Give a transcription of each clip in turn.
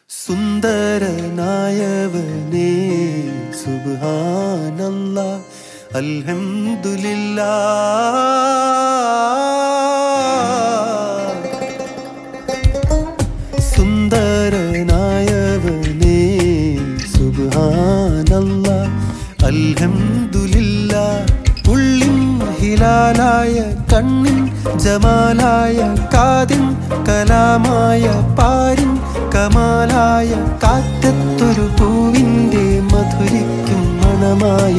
സുന്ദരനായവനേ സുബ്ഹാനല്ല അൽഹംദുലില്ലാ സുന്ദരനായവനേ സുബ്ഹാനല്ല അൽഹംദുലില്ല ഉള്ളിൻ ഹിലാലായ കണ്ണിൻ ജമാലായ കാതിൻ കലാമായ പാരിൻ കമാലായ കാറ്റത്തൊരു പൂവിൻ്റെ മധുരിക്കും മണമായ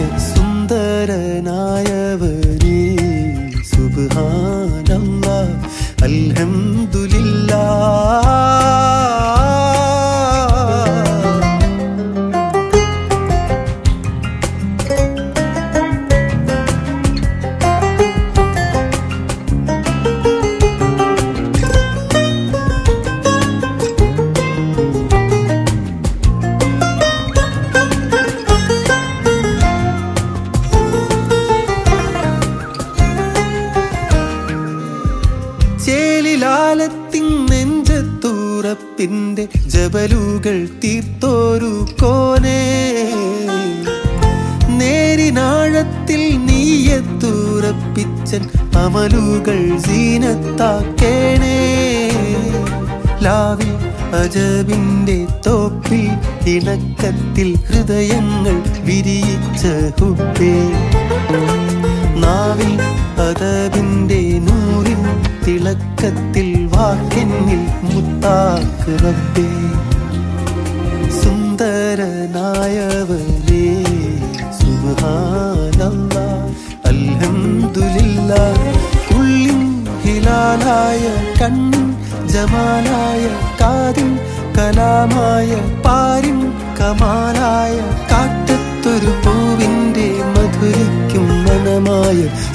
സുന്ദരനായവനേ സുബ്ഹാനല്ല അൽഹംദുലില്ലാ ചേലിലാലത്തിൻ നെഞ്ചത്തൂറപ്പിന്റെ ജബലുകൾ തീർത്തോരു കോനേ നേരിനാഴത്തിൽ നീയത്തൂറപ്പിച്ചൻ അമലുകൾ സീനത്താക്കേണേ ലാവിൽ അജബിന്റെ തോപ്പിൽ ഇണക്കത്തിൽ ഹൃദയങ്ങൾ വിരിയിച്ച ഹുബേ നാവിൽ അതവിന്റെ നൂറിൻ തിളക്കത്തിൽ വാക്കെന്നിൽ മുത്താക്ക് റബ്ബേ സുന്ദരനായവനേ സുബ്ഹാനല്ല അൽഹംദുലില്ല ഉള്ളിൻ ഹിലാലായ കണ്ണിൻ ജമാലായ കാതിൻ കലാമായ പാരിൻ കമാലായ കാറ്റത്തൊരു പൂവിൻ്റെ മധുരിക്കും മനമായ